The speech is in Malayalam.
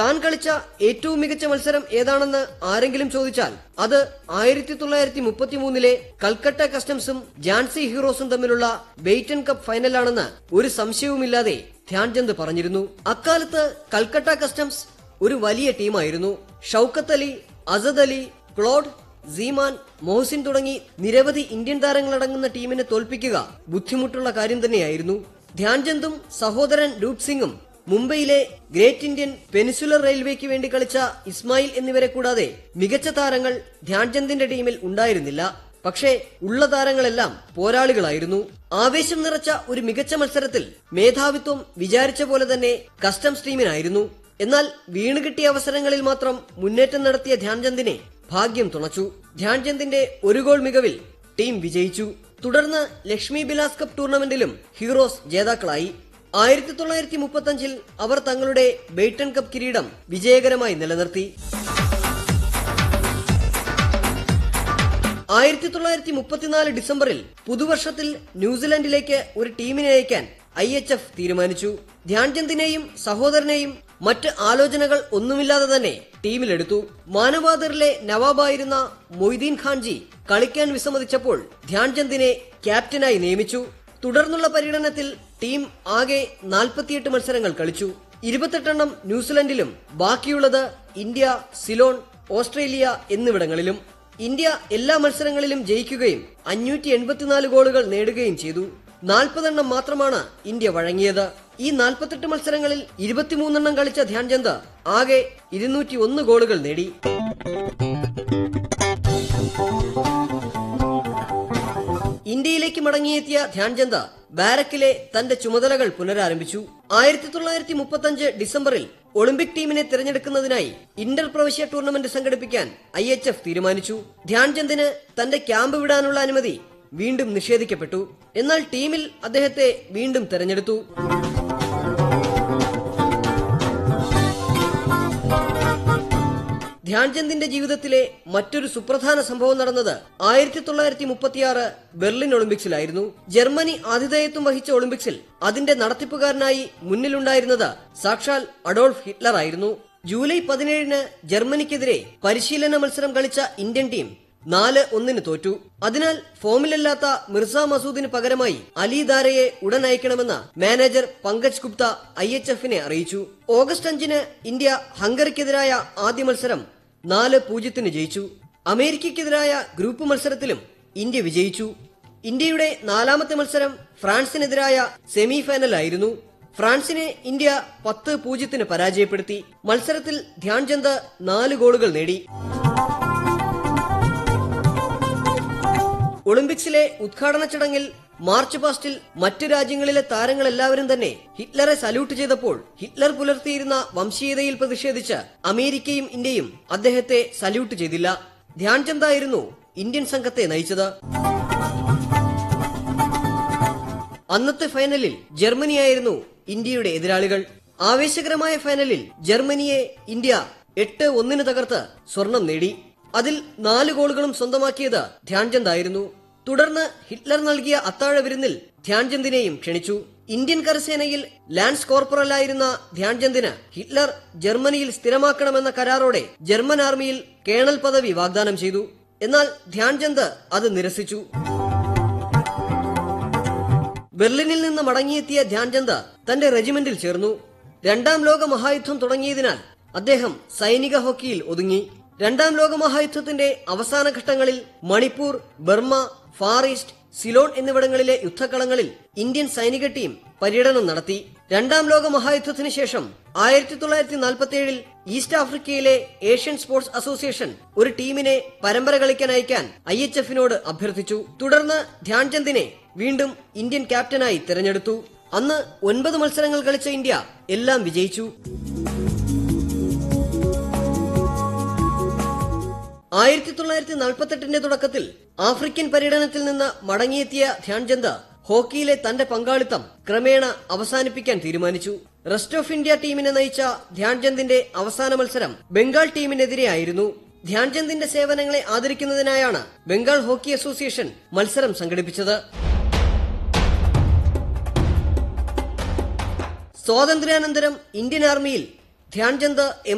താൻ കളിച്ച ഏറ്റവും മികച്ച മത്സരം ഏതാണെന്ന് ആരെങ്കിലും ചോദിച്ചാൽ അത് ആയിരത്തി തൊള്ളായിരത്തി മുപ്പത്തിമൂന്നിലെ കൽക്കട്ട കസ്റ്റംസും ജാൻസി ഹീറോസും തമ്മിലുള്ള ബെയ്റ്റൻ കപ്പ് ഫൈനലാണെന്ന് ഒരു സംശയവുമില്ലാതെ ധ്യാൻചന്ദ് പറഞ്ഞിരുന്നു അക്കാലത്ത് കൽക്കട്ട കസ്റ്റംസ് ഒരു വലിയ ടീമായിരുന്നു ഷൌക്കത്ത് അലി അസദ് അലി ക്ലോഡ് സീമാൻ മോഹസിൻ തുടങ്ങി നിരവധി ഇന്ത്യൻ താരങ്ങളടങ്ങുന്ന ടീമിനെ തോൽപ്പിക്കുക ബുദ്ധിമുട്ടുള്ള കാര്യം തന്നെയായിരുന്നു ധ്യാൻചന്ദും സഹോദരൻ രൂപ് സിംഗും മുംബൈയിലെ ഗ്രേറ്റ് ഇന്ത്യൻ പെനിസുലർ റെയിൽവേക്ക് വേണ്ടി കളിച്ച ഇസ്മായിൽ എന്നിവരെ കൂടാതെ മികച്ച താരങ്ങൾ ധ്യാൻചന്ദിന്റെ ടീമിൽ ഉണ്ടായിരുന്നില്ല പക്ഷേ ഉള്ള താരങ്ങളെല്ലാം പോരാളികളായിരുന്നു ആവേശം നിറച്ച ഒരു മികച്ച മത്സരത്തിൽ മേധാവിത്വം വിചാരിച്ച പോലെ തന്നെ കസ്റ്റംസ് ടീമിനായിരുന്നു എന്നാൽ വീണുകിട്ടിയ അവസരങ്ങളിൽ മാത്രം മുന്നേറ്റം നടത്തിയ ധ്യാൻചന്ദിനെ ഭാഗ്യം തുണച്ചു ധ്യാൻചന്ദിന്റെ ഒരു ഗോൾ മികവിൽ ടീം വിജയിച്ചു തുടർന്ന് ലക്ഷ്മി ബിലാസ് കപ്പ് ടൂർണമെന്റിലും ഹീറോസ് ജേതാക്കളായി ആയിരത്തി തൊള്ളായിരത്തി മുപ്പത്തഞ്ചിൽ അവർ തങ്ങളുടെ ബെയ്റ്റൺ കപ്പ് കിരീടം വിജയകരമായി നിലനിർത്തി ആയിരത്തി തൊള്ളായിരത്തി മുപ്പത്തിനാല് ഡിസംബറിൽ പുതുവർഷത്തിൽ ന്യൂസിലൻഡിലേക്ക് ഒരു ടീമിനെ അയക്കാൻ ഐ എച്ച് എഫ് തീരുമാനിച്ചു ധ്യാൻചന്ദിനെയും സഹോദരനെയും മറ്റ് ആലോചനകൾ ഒന്നുമില്ലാതെ തന്നെ ടീമിലെടുത്തു മാനവാദറിലെ നവാബായിരുന്ന മൊയ്തീൻ ഖാൻജി കളിക്കാൻ വിസമ്മതിച്ചപ്പോൾ ധ്യാൻചന്ദിനെ ക്യാപ്റ്റനായി നിയമിച്ചു തുടർന്നുള്ള പര്യടനത്തിൽ ടീം ആകെ നാൽപ്പത്തിയെട്ട് മത്സരങ്ങൾ കളിച്ചു ഇരുപത്തെട്ടെണ്ണം ന്യൂസിലൻഡിലും ബാക്കിയുള്ളത് ഇന്ത്യ സിലോൺ ഓസ്ട്രേലിയ എന്നിവിടങ്ങളിലും ഇന്ത്യ എല്ലാ മത്സരങ്ങളിലും ജയിക്കുകയും അഞ്ഞൂറ്റി എൺപത്തിനാല് ഗോളുകൾ നേടുകയും ചെയ്തു നാൽപ്പതെണ്ണം മാത്രമാണ് ഇന്ത്യ വഴങ്ങിയത് ഈ നാൽപ്പത്തെട്ട് മത്സരങ്ങളിൽ ഇരുപത്തിമൂന്നെണ്ണം കളിച്ച ധ്യാൻചന്ദ് ആകെ ഇരുന്നൂറ്റി ഒന്ന് ഗോളുകൾ നേടി ഇന്ത്യയിലേക്ക് മടങ്ങിയെത്തിയ ധ്യാൻചന്ദ് ബാരക്കിലെ തന്റെ ചുമതലകൾ പുനരാരംഭിച്ചു ആയിരത്തി തൊള്ളായിരത്തി മുപ്പത്തഞ്ച് ഡിസംബറിൽ ഒളിമ്പിക് ടീമിനെ തിരഞ്ഞെടുക്കുന്നതിനായി ഇന്റർ പ്രവിശ്യ ടൂർണമെന്റ് സംഘടിപ്പിക്കാൻ ഐ എച്ച് എഫ് തീരുമാനിച്ചു ധ്യാൻചന്ദിന് തന്റെ ക്യാമ്പ് വിടാനുള്ള അനുമതി വീണ്ടും നിഷേധിക്കപ്പെട്ടു എന്നാൽ ടീമിൽ അദ്ദേഹത്തെ വീണ്ടും തെരഞ്ഞെടുത്തു ധ്യാൻചന്ദിന്റെ ജീവിതത്തിലെ മറ്റൊരു സുപ്രധാന സംഭവം നടന്നത് ആയിരത്തി തൊള്ളായിരത്തി മുപ്പത്തിയാറ് ബെർലിൻ ഒളിമ്പിക്സിലായിരുന്നു ജർമ്മനി ആതിഥേയത്വം വഹിച്ച ഒളിമ്പിക്സിൽ അതിന്റെ നടത്തിപ്പുകാരനായി മുന്നിലുണ്ടായിരുന്നത് സാക്ഷാൽ അഡോൾഫ് ഹിറ്റ്ലർ ആയിരുന്നു ജൂലൈ പതിനേഴിന് ജർമ്മനിക്കെതിരെ പരിശീലന മത്സരം കളിച്ച ഇന്ത്യൻ ടീം നാല് ഒന്നിന് തോറ്റു അതിനാൽ ഫോമിലല്ലാത്ത മിർസ മസൂദിന് പകരമായി അലി ദാരയെ ഉടൻ അയക്കണമെന്ന് manager Pankaj Gupta I H എഫിനെ അറിയിച്ചു ഓഗസ്റ്റ് അഞ്ചിന് ഇന്ത്യ ഹംഗറിക്കെതിരായ ആദ്യ മത്സരം നാല് പൂജ്യത്തിന് ജയിച്ചു അമേരിക്കയ്ക്കെതിരായ ഗ്രൂപ്പ് മത്സരത്തിലും ഇന്ത്യ വിജയിച്ചു ഇന്ത്യയുടെ നാലാമത്തെ മത്സരം ഫ്രാൻസിനെതിരായ സെമി ഫൈനലായിരുന്നു ഫ്രാൻസിനെ ഇന്ത്യ പത്ത് പൂജ്യത്തിന് പരാജയപ്പെടുത്തി മത്സരത്തിൽ ധ്യാൻചന്ദ് നാല് ഗോളുകൾ നേടി ഒളിമ്പിക്സിലെ ഉദ്ഘാടന ചടങ്ങിൽ മാർച്ച് പാസ്റ്റിൽ മറ്റു രാജ്യങ്ങളിലെ താരങ്ങളെല്ലാവരും തന്നെ ഹിറ്റ്ലറെ സല്യൂട്ട് ചെയ്തപ്പോൾ ഹിറ്റ്ലർ പുലർത്തിയിരുന്ന വംശീയതയിൽ പ്രതിഷേധിച്ച് അമേരിക്കയും ഇന്ത്യയും അദ്ദേഹത്തെ സല്യൂട്ട് ചെയ്തില്ല ധ്യാൻചന്ദ് ആയിരുന്നു ഇന്ത്യൻ സംഘത്തെ നയിച്ചത് അന്നത്തെ ഫൈനലിൽ ജർമ്മനിയായിരുന്നു ഇന്ത്യയുടെ എതിരാളികൾ ആവേശകരമായ ഫൈനലിൽ ജർമ്മനിയെ ഇന്ത്യ എട്ട് ഒന്നിന് തകർത്ത് സ്വർണം നേടി അതിൽ നാല് ഗോളുകളും സ്വന്തമാക്കിയത് ധ്യാൻചന്ദ് ആയിരുന്നു തുടർന്ന് ഹിറ്റ്ലർ നൽകിയ അത്താഴ വിരുന്നിൽ ധ്യാൻചന്ദിനെയും ക്ഷണിച്ചു ഇന്ത്യൻ കരസേനയിൽ ലാൻസ് കോർപ്പറലായിരുന്ന ധ്യാൻചന്ദിന് ഹിറ്റ്ലർ ജർമ്മനിയിൽ സ്ഥിരമാക്കണമെന്ന കരാറോടെ ജർമ്മൻ ആർമിയിൽ കേണൽ പദവി വാഗ്ദാനം ചെയ്തു എന്നാൽ ധ്യാൻചന്ദ് അത് നിരസിച്ചു ബെർലിനിൽ നിന്ന് മടങ്ങിയെത്തിയ ധ്യാൻചന്ദ് തന്റെ റെജിമെന്റിൽ ചേർന്നു രണ്ടാം ലോക മഹായുദ്ധം തുടങ്ങിയതിനാൽ അദ്ദേഹം സൈനിക ഹോക്കിയിൽ ഒതുങ്ങി രണ്ടാം ലോക മഹായുദ്ധത്തിന്റെ അവസാന ഘട്ടങ്ങളിൽ Manipur Burma far east Ceylon എന്നിവിടങ്ങളിലെ യുദ്ധക്കളങ്ങളിൽ ഇന്ത്യൻ സൈനിക ടീം പര്യടനം നടത്തി രണ്ടാം ലോക മഹായുദ്ധത്തിന് ശേഷം ആയിരത്തി തൊള്ളായിരത്തി നാൽപ്പത്തി ഏഴിൽ ഈസ്റ്റ് ആഫ്രിക്കയിലെ ഏഷ്യൻ സ്പോർട്സ് അസോസിയേഷൻ ഒരു ടീമിനെ പരമ്പര കളിക്കാൻ അയക്കാൻ ഐ എച്ച് എഫിനോട് അഭ്യർത്ഥിച്ചു തുടർന്ന് ധ്യാൻചന്ദിനെ വീണ്ടും ഇന്ത്യൻ ക്യാപ്റ്റനായി തിരഞ്ഞെടുത്തു അന്ന് ഒൻപത് മത്സരങ്ങൾ കളിച്ച ഇന്ത്യ എല്ലാം വിജയിച്ചു ആയിരത്തി തൊള്ളായിരത്തി നാൽപ്പത്തെട്ടിന്റെ തുടക്കത്തിൽ ആഫ്രിക്കൻ പര്യടനത്തിൽ നിന്ന് മടങ്ങിയെത്തിയ ധ്യാൻചന്ദ് ഹോക്കിയിലെ തന്റെ പങ്കാളിത്തം ക്രമേണ അവസാനിപ്പിക്കാൻ തീരുമാനിച്ചു റെസ്റ്റ് ഓഫ് ഇന്ത്യ ടീമിനെ നയിച്ച ധ്യാൻചന്ദിന്റെ അവസാന മത്സരം ബംഗാൾ ടീമിനെതിരെയായിരുന്നു ധ്യാൻചന്ദിന്റെ സേവനങ്ങളെ ആദരിക്കുന്നതിനായാണ് ബംഗാൾ ഹോക്കി അസോസിയേഷൻ മത്സരം സംഘടിപ്പിച്ചത് സ്വാതന്ത്ര്യാനന്തരം ഇന്ത്യൻ ആർമിയിൽ ധ്യാൻചന്ദ് എം